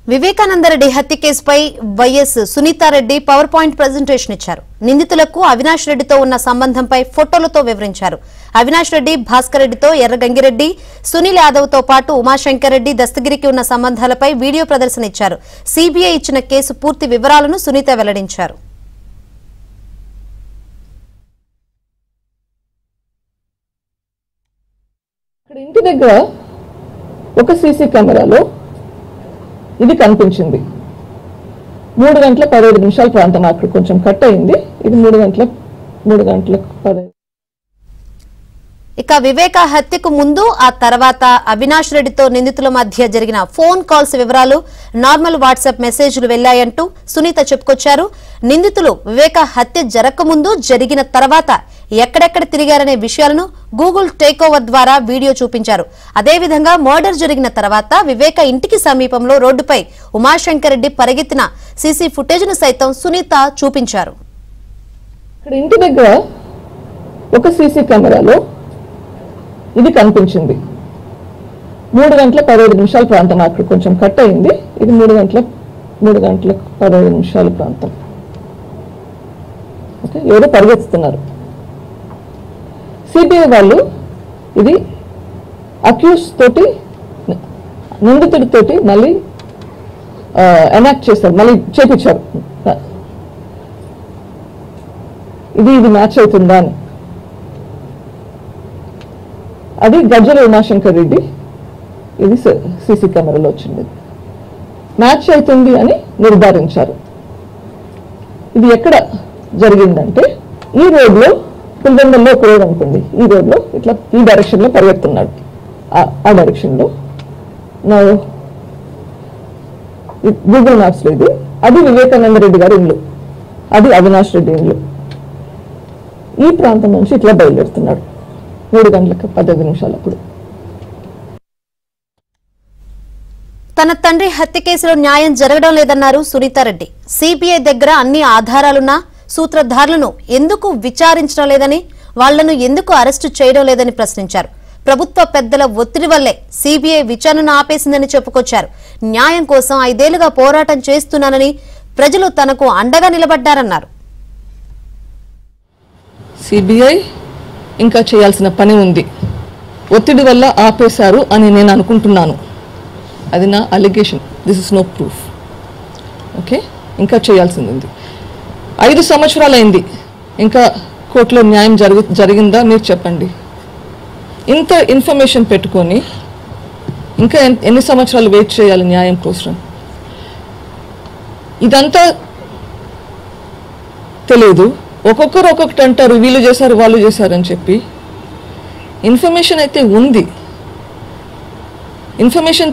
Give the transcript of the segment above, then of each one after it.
వివేకానందరెడ్డి హత్య కేసుపై YS Sunitha Reddy power point presentation ఇచ్చారు నిందితులకు అవినాష్ రెడ్డితో ఉన్న సంబంధంపై ఫోటోలతో వివరించారు అవినాష్ రెడ్డి భాస్కర్ రెడ్డితో ఎర్ర గంగిరెడ్డి సునీల్ యాదవ్ తో పాటు ఉమాశంకర్ రెడ్డి దస్తగిరికి ఉన్న సంబంధాలపై వీడియో ప్రదర్శన ఇచ్చారు సీబీఐ ఇచ్చిన కేసు పూర్తి వివరాలను సునీత వెల్లడించారు ఇక్కడ ఇంటి దగ్గర ఒక సీసీ కెమెరాలో ఇది కనిపించింది మూడు గంటల పదహైదు నిమిషాల ప్రాంతం అక్కడ కొంచెం కట్ అయింది ఇది మూడు గంటల మూడు గంటల పదహైదు ఇక వివేక హత్యకు ముందు ఆ తర్వాత అవినాష్ రెడ్డితో నిందితుల మధ్య జరిగిన ఫోన్ కాల్స్ వివరాలు నార్మల్ వాట్సాప్ మెసేజ్లు వెళ్లాయంటూ సునీత చెప్పుకొచ్చారు నిందితులు వివేక హత్య జరగకముందు జరిగిన తర్వాత ఎక్కడెక్కడ తిరిగారనే విషయాలను గూగుల్ టేక్ ఓవర్ ద్వారా వీడియో చూపించారు అదేవిధంగా మర్డర్ జరిగిన తర్వాత వివేక ఇంటికి సమీపంలో రోడ్డుపై ఉమాశంకర్ రెడ్డి పరిగెత్తిన సీసీ ఫుటేజ్ను సైతం సునీత చూపించారు ఇక్కడ ఇంటి దగ్గర ఒక సీసీ కెమెరాలో ఇది కనిపించింది మూడు గంటల పదహైదు నిమిషాల ప్రాంతం అక్కడ కొంచెం కట్ అయింది ఇది మూడు గంటల మూడు గంటల పదహైదు నిమిషాల ప్రాంతం ఓకే ఎవరో పరిగెత్తుతున్నారు సిబిఐ వాళ్ళు ఇది అక్యూస్ తోటి నిందితుడితోటి మళ్ళీ ఎనాక్ట్ చేశారు మళ్ళీ చేపించారు ఇది ఇది మ్యాచ్ అవుతుందా అని అది గజ్జల ఉమాశంకర్ రెడ్డి ఇది సీసీ కెమెరాలో వచ్చింది మ్యాచ్ అవుతుంది అని నిర్ధారించారు ఇది ఎక్కడ జరిగిందంటే ఈ రోడ్లో పులివెందుల్లో ఒక రోడ్ అనుకోండి ఈ రోడ్లో ఇట్లా ఈ డైరెక్షన్లో పరిగెడుతున్నాడు ఆ- ఆ డైరెక్షన్లో నా గూగుల్ మ్యాప్స్లో ఇది అది వివేకానంద రెడ్డి గారి ఇల్లు అది అవినాష్ రెడ్డి ఇల్లు ఈ ప్రాంతం నుంచి ఇట్లా బయలుదేరుతున్నాడు మూడు గంటలకు పద్దెనిమిది నిమిషాలప్పుడు తన తండ్రి హత్య కేసులో న్యాయం జరగడం లేదన్నారు సునీతారెడ్డి సిబిఐ దగ్గర అన్ని ఆధారాలున్నా సూత్రధారులను ఎందుకు విచారించడం లేదని వాళ్లను ఎందుకు అరెస్టు చేయడం లేదని ప్రశ్నించారు ప్రభుత్వ పెద్దల ఒత్తిడి వల్లే సిబిఐ విచారణను ఆపేసిందని చెప్పుకొచ్చారు న్యాయం కోసం ఐదేళ్లుగా పోరాటం చేస్తున్నానని ప్రజలు తనకు అండగా నిలబడ్డారన్నారు సిబిఐ ఇంకా చేయాల్సిన పని ఉంది ఒత్తిడి వల్ల ఆపేశారు అని నేను అనుకుంటున్నాను అది నా allegation this is no proof okay ఇంకా చేయాల్సింది ఉంది ఐదు సంవత్సరాలైంది ఇంకా కోర్టులో న్యాయం జరుగు జరిగిందా మీరు చెప్పండి ఇంత ఇన్ఫర్మేషన్ పెట్టుకొని ఇంకా ఎన్- ఎన్ని సంవత్సరాలు వెయిట్ చేయాలి న్యాయం కోసం ఇదంతా తెలియదు ఒక్కొక్కరు ఒక్కొక్కటి అంటారు వీళ్ళు చేశారు వాళ్ళు చేశారు అని చెప్పి ఇన్ఫర్మేషన్ అయితే ఉంది ఇన్ఫర్మేషన్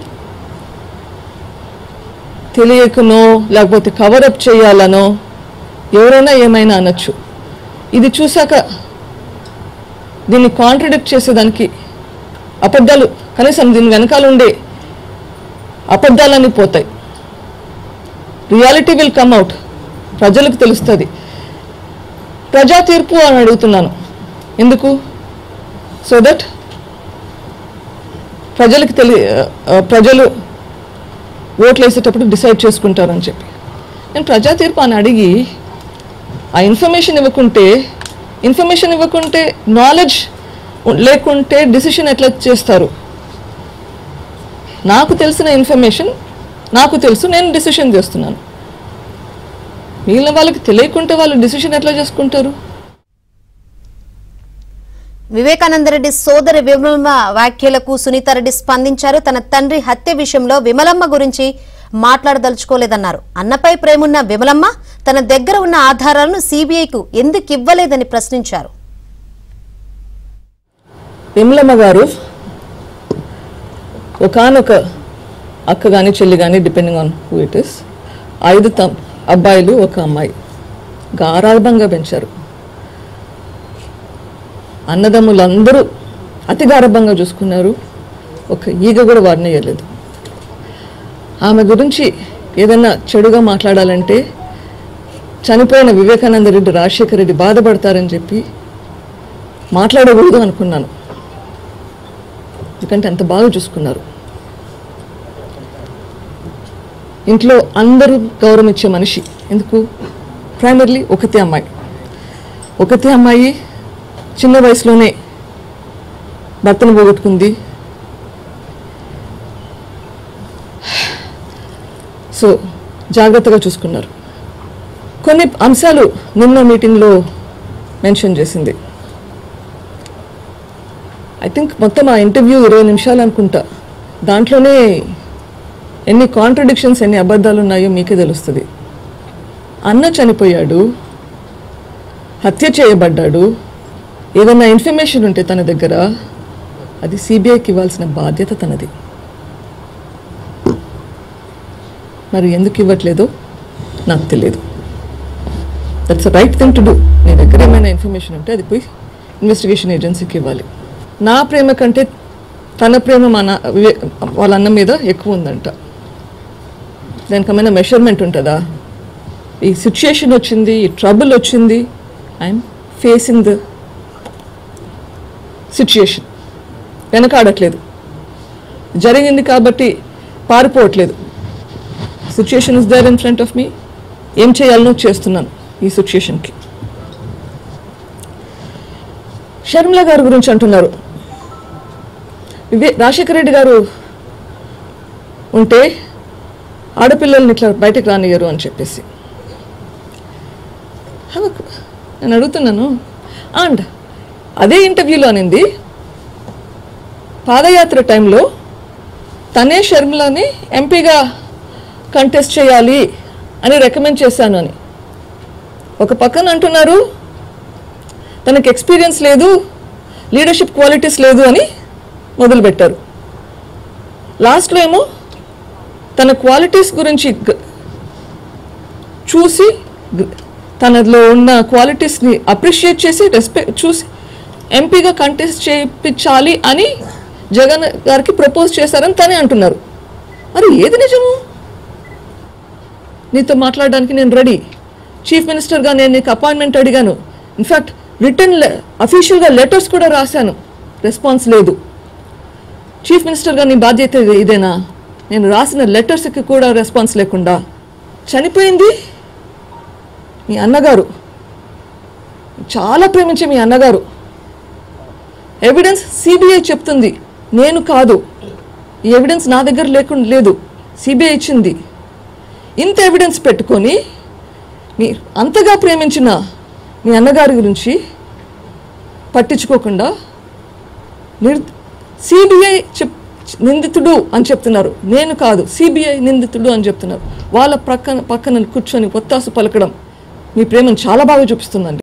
తెలియకనో లేకపోతే కవరప్ చేయాలనో ఎవరైనా ఏమైనా అనొచ్చు ఇది చూశాక దీన్ని కాంట్రడిక్ట్ చేసేదానికి అబద్ధాలు కనీసం దీని వెనకాల ఉండే అబద్ధాలన్నీ పోతాయి రియాలిటీ విల్ కమ్ అవుట్ ప్రజలకు తెలుస్తుంది ప్రజా తీర్పు అని అడుగుతున్నాను ఎందుకు సో దట్ ప్రజలకు తెలి ఆ, ప్రజలు ఓట్లు వేసేటప్పుడు డిసైడ్ చేసుకుంటారని చెప్పి నేను ప్రజా తీర్పు అని అడిగి ఆ ఇన్ఫర్మేషన్ ఇవ్వకుంటే ఇన్ఫర్మేషన్ ఇవ్వకుంటే నాలెడ్జ్ లేకుంటే డిసిషన్ ఎట్లా చేస్తారు నాకు తెలిసిన ఇన్ఫర్మేషన్ నాకు తెలుసు నేను డిసిషన్ చేస్తున్నాను మిగిలిన వాళ్ళకి తెలియకుంటే వాళ్ళు డిసిషన్ ఎట్లా చేసుకుంటారు వివేకానందరెడ్డి సోదరి విమలమ్మ వ్యాఖ్యలకు సునీతారెడ్డి స్పందించారు తన తండ్రి హత్య విషయంలో విమలమ్మ గురించి మాట్లాడదలుచుకోలేదన్నారు అన్నపై ప్రేమున్న విమలమ్మ తన దగ్గర ఉన్న ఆధారాలను సీబీఐకు ఎందుకు ఇవ్వలేదని ప్రశ్నించారు విమలమ్మ గారు ఒకనొక అక్క కానీ చెల్లి కానీ depending on who it is ఐదు తమ్ అబ్బాయిలు ఒక అమ్మాయి గారాభంగా పెంచారు అన్నదమ్ములందరూ అతి గారభంగా చూసుకున్నారు ఒక ఈగ కూడా వారిని వేయలేదు ఆమె గురించి ఏదైనా చెడుగా మాట్లాడాలంటే చనిపోయిన వివేకానంద రెడ్డి రాజశేఖర రెడ్డి బాధపడతారని చెప్పి మాట్లాడకూడదు అనుకున్నాను ఎందుకంటే అంత బాగా చూసుకున్నారు ఇంట్లో అందరూ గౌరవం ఇచ్చే మనిషి ఎందుకు ప్రైమర్లీ ఒకతే అమ్మాయి ఒకతే అమ్మాయి చిన్న వయసులోనే భర్తను పోగొట్టుకుంది సో జాగ్రత్తగా చూసుకున్నారు కొన్ని అంశాలు నిన్న మీటింగ్లో మెన్షన్ చేసింది ఐ థింక్ మొత్తం ఆ ఇంటర్వ్యూ ఇరవై నిమిషాలు అనుకుంటా దాంట్లోనే ఎన్ని కాంట్రడిక్షన్స్ ఎన్ని అబద్ధాలు ఉన్నాయో మీకే తెలుస్తుంది అన్న చనిపోయాడు హత్య చేయబడ్డాడు ఏదన్నా ఇన్ఫర్మేషన్ ఉంటే తన దగ్గర అది సిబిఐకి ఇవ్వాల్సిన బాధ్యత తనది మరి ఎందుకు ఇవ్వట్లేదో నాకు తెలియదు that's right thing to do నీ దగ్గర ఏమైనా ఇన్ఫర్మేషన్ ఉంటే అది పోయి ఇన్వెస్టిగేషన్ ఏజెన్సీకి ఇవ్వాలి నా ప్రేమ కంటే తన ప్రేమ మన వివే- వాళ్ళ అన్న మీద ఎక్కువ ఉందంట దానికి ఏమైనా మెషర్మెంట్ ఉంటుందా ఈ సిచ్యుయేషన్ వచ్చింది ఈ ట్రబుల్ వచ్చింది ఐఎమ్ ఫేసింగ్ ద సిచ్యుయేషన్ వెనకాడట్లేదు జరిగింది కాబట్టి పారిపోవట్లేదు situation is there in front of me ఏం చేయాలనో చేస్తున్నాను ఈ సిచ్యుయేషన్కి షర్మిల గారి గురించి అంటున్నారు ఇవే రాజశేఖర రెడ్డి గారు ఉంటే ఆడపిల్లల్ని ఇట్లా బయటకు రానియరు అని చెప్పేసి ఆమెకు నేను అడుగుతున్నాను అండ్ అదే ఇంటర్వ్యూలో అనింది పాదయాత్ర టైంలో తనే షర్మిలని ఎంపీగా కంటెస్ట్ చేయాలి అని రికమెండ్ చేశాను అని ఒక పక్కన అంటున్నారు తనకి ఎక్స్పీరియన్స్ లేదు లీడర్షిప్ క్వాలిటీస్ లేదు అని మొదలుపెట్టారు లాస్ట్లో ఏమో తన క్వాలిటీస్ గురించి గ- చూసి గ- తనలో ఉన్న క్వాలిటీస్ని అప్రిషియేట్ చేసి రెస్పెక్ట్ చూసి ఎంపీగా కంటెస్ట్ చేయించాలి అని జగన్ గారికి ప్రపోజ్ చేశారని తనే అంటున్నారు మరి ఏది నిజము నీతో మాట్లాడడానికి నేను రెడీ చీఫ్ మినిస్టర్గా నేను నీకు అపాయింట్మెంట్ అడిగాను ఇన్ఫ్యాక్ట్ రిటర్న్ అఫీషియల్గా లెటర్స్ కూడా రాశాను రెస్పాన్స్ లేదు చీఫ్ మినిస్టర్గా నీ బాధ్యత ఇది- ఇదేనా నేను రాసిన లెటర్స్కి కూడా రెస్పాన్స్ లేకుండా చనిపోయింది మీ అన్నగారు చాలా ప్రేమించే మీ అన్నగారు ఎవిడెన్స్ సిబిఐ చెప్తుంది నేను కాదు ఈ ఎవిడెన్స్ నా దగ్గర లేకుండా లేదు సిబిఐ ఇచ్చింది ఇంత ఎవిడెన్స్ పెట్టుకొని మీ అంతగా ప్రేమించిన మీ అన్నగారి గురించి పట్టించుకోకుండా నిర్ సిబిఐ చెప్ నిందితుడు అని చెప్తున్నారు నేను కాదు సిబిఐ నిందితుడు అని చెప్తున్నారు వాళ్ళ ప్రక్కన పక్కన కూర్చొని ఒత్తాసు పలకడం మీ ప్రేమను చాలా బాగా చూపిస్తుందండి